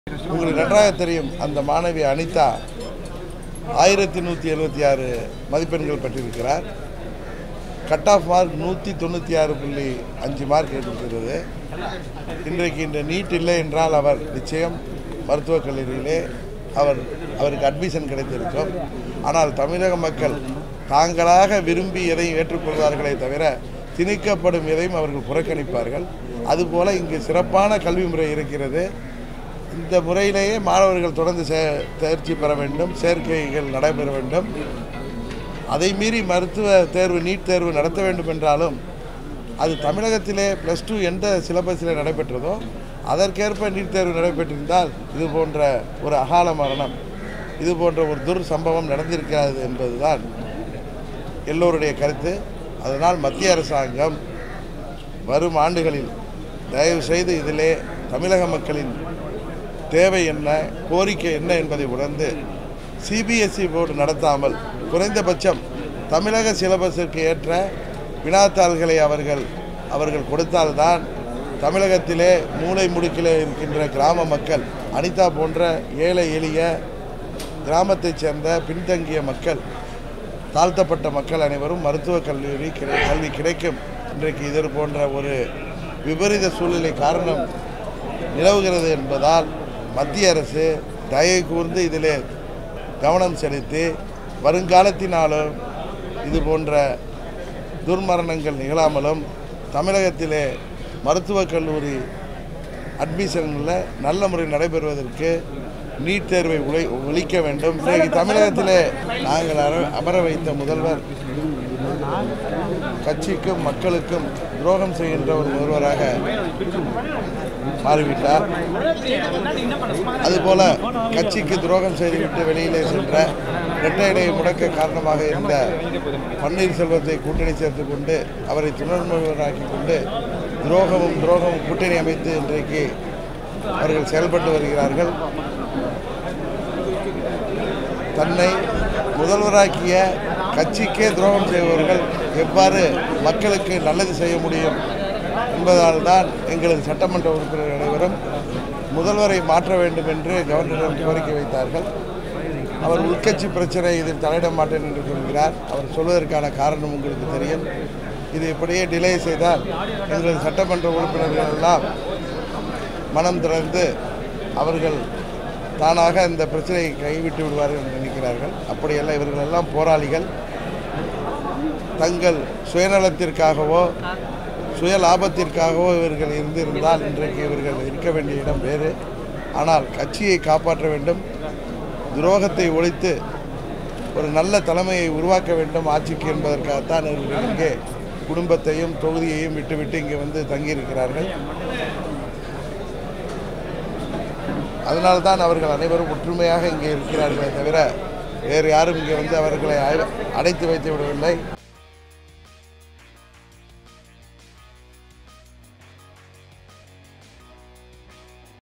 உங்களுக்கு நன்றாக தெரியும் அந்த மாணவி அனிதா ஆயிரத்தி நூற்றி எழுபத்தி ஆறு மதிப்பெண்கள் பெற்றிருக்கிறார் கட் ஆஃப் மார்க் நூற்றி தொண்ணூற்றி ஆறு புள்ளி அஞ்சு மார்க் எடுத்திருக்கிறது இன்றைக்கு இந்த நீட் இல்லை என்றால் அவர் நிச்சயம் மருத்துவக் கல்லூரியிலே அவர் அவருக்கு அட்மிஷன் கிடைத்திருக்கும் ஆனால் தமிழக மக்கள் தாங்களாக விரும்பி எதையும் ஏற்றுக்கொள்வார்களே தவிர திணிக்கப்படும் எதையும் அவர்கள் புறக்கணிப்பார்கள் அதுபோல இங்கு சிறப்பான கல்வி முறை இருக்கிறது இந்த முறையிலேயே மாணவர்கள் தொடர்ந்து சே தேர்ச்சி பெற வேண்டும் சேர்க்கைகள் நடைபெற வேண்டும் அதை மீறி மருத்துவ தேர்வு நீட் தேர்வு நடத்த வேண்டும் என்றாலும் அது தமிழகத்திலே ப்ளஸ் டூ எந்த சிலபஸில் நடைபெற்றதோ அதற்கேற்ப நீட் தேர்வு நடைபெற்றிருந்தால் இது போன்ற ஒரு அகால மரணம் இது போன்ற ஒரு துர் சம்பவம் நடந்திருக்காது என்பதுதான் எல்லோருடைய கருத்து அதனால் மத்திய அரசாங்கம் வரும் ஆண்டுகளில் தயவு செய்து இதிலே தமிழக மக்களின் தேவை என்ன கோரிக்கை என்ன என்பதை உணர்ந்து சிபிஎஸ்இ போர்டு நடத்தாமல் குறைந்தபட்சம் தமிழக சிலபஸிற்கு ஏற்ற வினாத்தாள்களை அவர்கள் அவர்கள் கொடுத்தால்தான் தமிழகத்திலே மூளை முடுக்கிலே இருக்கின்ற கிராம மக்கள் அனிதா போன்ற ஏழை எளிய கிராமத்தைச் சேர்ந்த பின்தங்கிய மக்கள் தாழ்த்தப்பட்ட மக்கள் அனைவரும் மருத்துவக் கல்லூரி கிடை கல்வி கிடைக்கும் இன்றைக்கு இது போன்ற ஒரு விபரீத சூழ்நிலை காரணம் நிலவுகிறது என்பதால் மத்திய அரசு தயவு கூர்ந்து இதிலே கவனம் செலுத்தி வருங்காலத்தினாலும் இது போன்ற துர்மரணங்கள் நிகழாமலும் தமிழகத்திலே மருத்துவக் கல்லூரி அட்மிஷனில் நல்ல முறை நடைபெறுவதற்கு நீட் தேர்வை உழை ஒழிக்க வேண்டும் இன்றைக்கு தமிழகத்திலே நாங்கள் அர- அமர வைத்த முதல்வர் கட்சிக்கும் மக்களுக்கும் துரோகம் செய்கின்ற ஒரு முதல்வராக மாறிவிட்டார் அதுபோல கட்சிக்கு துரோகம் செய்துவிட்டு வெளியிலே சென்ற இரட்டை இடையை முடக்க காரணமாக இருந்த பன்னீர்செல்வத்தை கூட்டணி சேர்த்து கொண்டு அவரை துணை முதல்வராக்கி கொண்டு துரோகமும் துரோகமும் கூட்டணி அமைத்து இன்றைக்கு அவர்கள் செயல்பட்டு வருகிறார்கள் தன்னை முதல்வராக்கிய கட்சிக்கே துரோகம் செய்பவர்கள் எவ்வாறு மக்களுக்கு நல்லது செய்ய முடியும் என்பதால் தான் எங்களது சட்டமன்ற உறுப்பினர்கள் அனைவரும் முதல்வரை மாற்ற வேண்டும் என்று கவர்னரிடம் கோரிக்கை வைத்தார்கள் அவர் உள்கட்சி பிரச்சனை இதில் தலையிட மாட்டேன் என்று சொல்கிறார் அவர் சொல்வதற்கான காரணம் உங்களுக்கு தெரியும் இது இப்படியே டிலே செய்தால் எங்களது சட்டமன்ற உறுப்பினர்கள் எல்லாம் மனம் திறந்து அவர்கள் தானாக இந்த பிரச்சனையை கைவிட்டு விடுவார்கள் என்று நினைக்கிறார்கள் அப்படியல்ல இவர்கள் எல்லாம் போராளிகள் தங்கள் சுயநலத்திற்காகவோ சுய லாபத்திற்காகவோ இவர்கள் இருந்திருந்தால் இன்றைக்கு இவர்கள் இருக்க வேண்டிய இடம் வேறு ஆனால் கட்சியை காப்பாற்ற வேண்டும் துரோகத்தை ஒழித்து ஒரு நல்ல தலைமையை உருவாக்க வேண்டும் ஆட்சிக்கு என்பதற்காகத்தான் இவர்கள் இங்கே குடும்பத்தையும் தொகுதியையும் விட்டுவிட்டு இங்கே வந்து தங்கியிருக்கிறார்கள் அதனால்தான் அவர்கள் அனைவரும் ஒற்றுமையாக இங்கே இருக்கிறார்களே தவிர வேறு யாரும் இங்கே வந்து அவர்களை அழை- அடைத்து வைத்து விடவில்லை